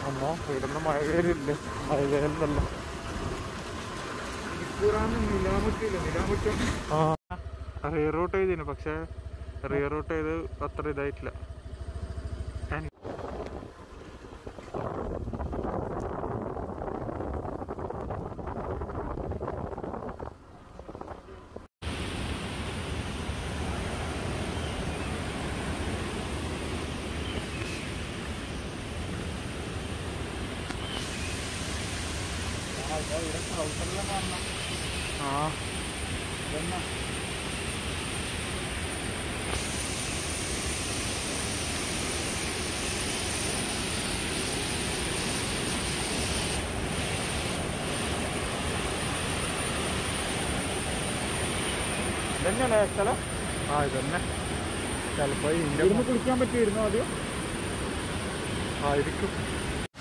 അമ്മോ ഇവിടുന്ന് മഴ കയറില്ലേ മഴ കയറുന്നല്ല ഇപ്പൂറാന്ന് നിലാമുറ്റില്ല നിലാമുറ്റം ആ റീറൂട്ട് ചെയ്തിന് പക്ഷെ റീറൂട്ട് ചെയ്ത് അത്ര ഇതായിട്ടില്ല ഞാൻ- ആ ഇതന്നെയല്ലേ സ്ഥലം ആ ഇതന്നെ ചിലപ്പോ ഇതിന്റെ ഇവിടുന്ന് കുളിക്കാൻ പറ്റിയിരുന്നോ ആദ്യം ആയിരിക്കും